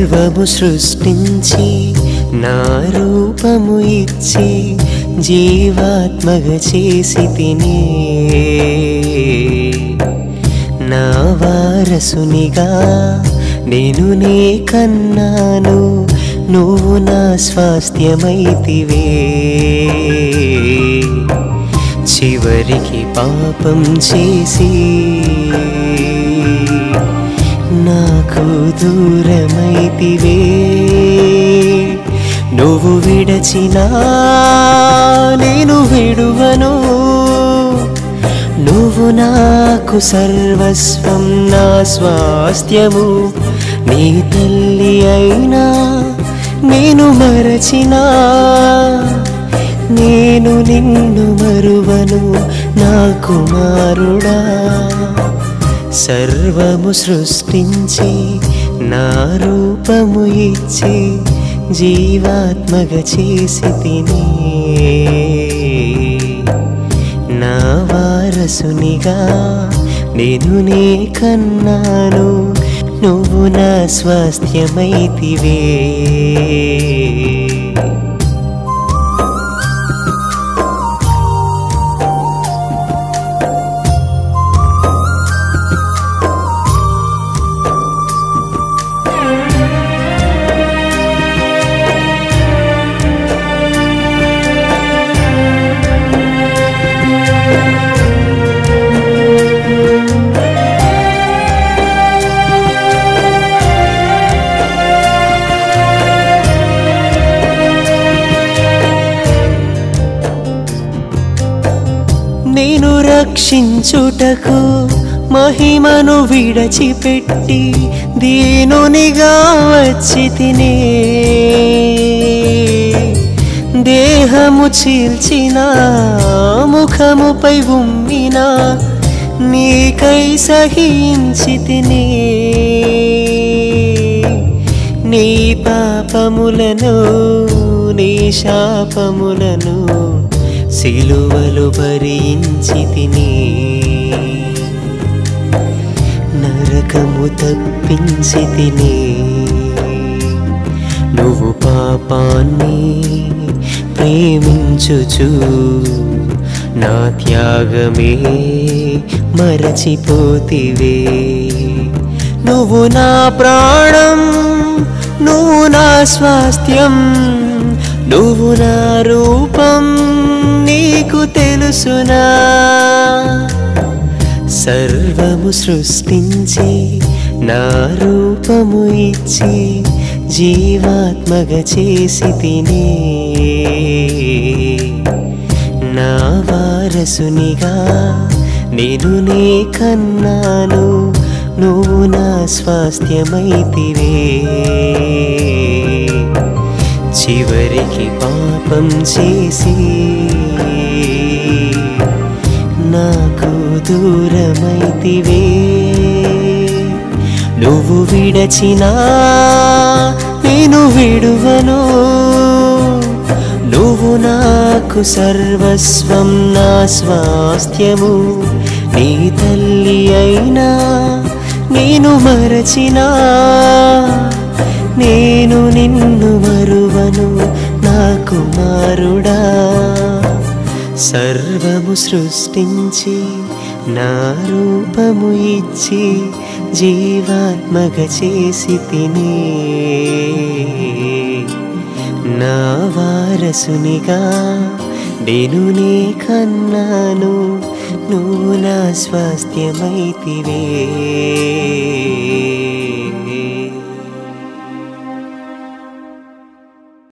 సర్వము సృష్టించి నా రూపము ఇచ్చి జీవాత్మగా చేసి తినే నా వారసునిగా నేను నే కన్నాను నువ్వు నా స్వాస్థ్యమైతివే చివరికి పాపం చేసి నాకు దూరమైతివే నువ్వు విడచినా నేను విడువను నువ్వు నాకు సర్వస్వం నా స్వాస్థ్యము నీ తల్లి అయినా నేను మరచినా నేను నిన్ను మరువను నా కుమారుడా సర్వము సృష్టించి నా రూపము ఇచ్చి జీవాత్మగా చేసి తిని నా వారసునిగా నేను నే కన్నాను నువ్వు నా స్వాస్థ్యమైతివే నేను రక్షించుటకు మహిమను విడచిపెట్టి దీనునిగా వచ్చి తినే దేహము చీల్చిన ముఖముపై ఉమ్మిన నీకై సహించి తినే నీ పాపములను నీ శాపములను సిలువలు భరించి తిని నరకము తప్పించి తిని నువ్వు పాపాన్ని ప్రేమించుచు నా త్యాగమే మరచిపోతివే నువ్వు నా ప్రాణం నువ్వు నా స్వాస్థ్యం నువ్వు నా రూపం నీకు తెలుసునా సర్వము సృష్టించి నా రూపము ఇచ్చి జీవాత్మగా చేసి తినే నా వారసునిగా నేను నే కన్నాను నువ్వు నా స్వాస్థ్యమైతివే చివరికి పాపం చేసి నాకు దూరమైతివే నువ్వు విడచినా నేను విడువను నువ్వు నాకు సర్వస్వం నా స్వాస్థ్యము నీ తల్లి అయినా నేను మరచినా నేను నిన్ను మరువను నా కుమారుడా సర్వము సృష్టించి నా రూపము ఇచ్చి జీవాత్మగా చేసి తినే నా వారసునిగా నేను నే కన్నాను నువ్వు నా స్వాస్థ్యమైతివే